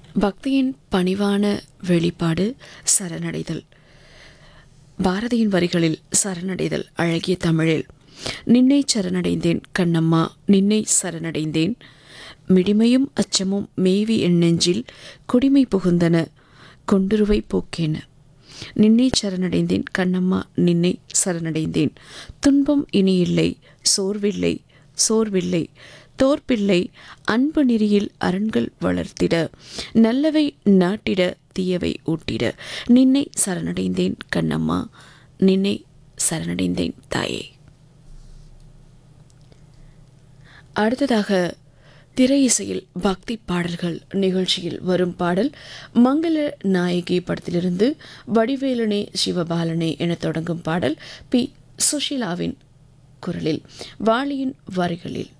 பக்தியின் பணிவான வெளிப்பாடு சரணடைதல் பாரதியின் வரிகளில் சரணடைதல் அழகிய தமிழில் நின்னை சரணடைந்தேன் கண்ணம்மா நின்னை சரணடைந்தேன் மிடிமையும் அச்சமும் மேவி என் நெஞ்சில் குடிமை புகுந்தன கொண்டுருவை போக்கேன நின்னை சரணடைந்தேன் கண்ணம்மா நின்னை சரணடைந்தேன் துன்பம் இனி இல்லை சோர்வில்லை சோர்வில்லை தோற்பில்லை அன்பு நெறியில் அரண்கள் வளர்த்திட நல்லவை நாட்டிட தீயவை ஊட்டிட நின்னை சரணடைந்தேன் கண்ணம்மா நின்னை சரணடைந்தேன் தாயே அடுத்ததாக திரை இசையில் பக்தி பாடல்கள் நிகழ்ச்சியில் வரும் பாடல் மங்கள நாயகி படத்திலிருந்து வடிவேலனே சிவபாலனே என தொடங்கும் பாடல் பி சுஷீலாவின் குரலில் வாளியின் வரிகளில்